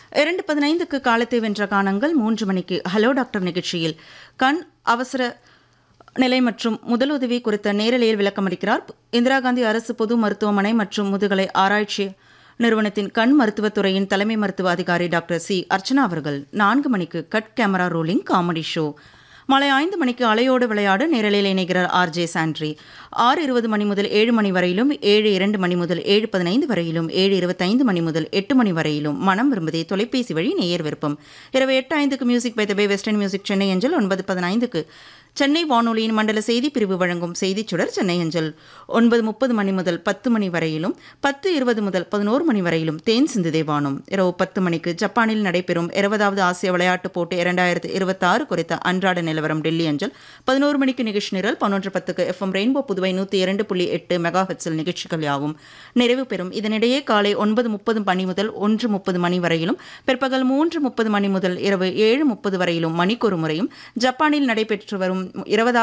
இரண்டு பதினைந்துக்கு காலத்தை வென்ற காணங்கள் மூன்று மணிக்கு ஹலோ டாக்டர் நிகழ்ச்சியில் கண் அவசர நிலை மற்றும் முதலுதவி குறித்த நேரலையில் விளக்கமளிக்கிறார் இந்திரா காந்தி அரசு பொது மருத்துவமனை மற்றும் முதுகலை ஆராய்ச்சி நிறுவனத்தின் கண் மருத்துவத்துறையின் தலைமை மருத்துவ அதிகாரி டாக்டர் சி அர்ச்சனா அவர்கள் நான்கு மணிக்கு cut camera rolling comedy show மாலை ஐந்து மணிக்கு அலையோடு விளையாடு நேரலையில் இணைகிறார் ஆர் ஜே சாண்ட்ரி ஆறு இருபது மணி முதல் ஏழு மணி வரையிலும் ஏழு இரண்டு மணி முதல் ஏழு பதினைந்து வரையிலும் ஏழு இருபத்தைந்து மணி முதல் எட்டு மணி வரையிலும் மனம் விரும்புதே தொலைபேசி வழி நேயர் விருப்பம் இரவு எட்டு ஐந்துக்கு music by the bay western music Chennai அஞ்சல் ஒன்பது பதினைந்துக்கு சென்னை வானொலியின் மண்டல செய்தி பிரிவு வழங்கும் செய்திச் சுடர் சென்னை அஞ்சல் ஒன்பது முப்பது மணி முதல் பத்து மணி வரையிலும் பத்து இருபது முதல் பதினோரு மணி வரையிலும் தேன் சிந்துதே வானம் இரவு பத்து மணிக்கு ஜப்பானில் நடைபெறும் இருபதாவது ஆசிய விளையாட்டுப் போட்டி இரண்டாயிரத்து இருபத்தாறு குறித்த அன்றாட நிலவரம் டெல்லி அஞ்சல் பதினோரு மணிக்கு நிகழ்ச்சி நிரல் பதினொன்று பத்துக்கு எஃப்எம் ரெயின்போ புதுவை நூற்றி இரண்டு புள்ளி எட்டு மெகா ஹெட்ஸில் நிகழ்ச்சிகள் யாவும் நிறைவு பெறும் இதனிடையே காலை ஒன்பது முப்பது மணி முதல் ஒன்று முப்பது மணி வரையிலும் பிற்பகல் மூன்று முப்பது மணி முதல் இரவு ஏழு முப்பது வரையிலும் மணிக்கொரு முறையும் ஜப்பானில் நடைபெற்று வரும் இருபதாவது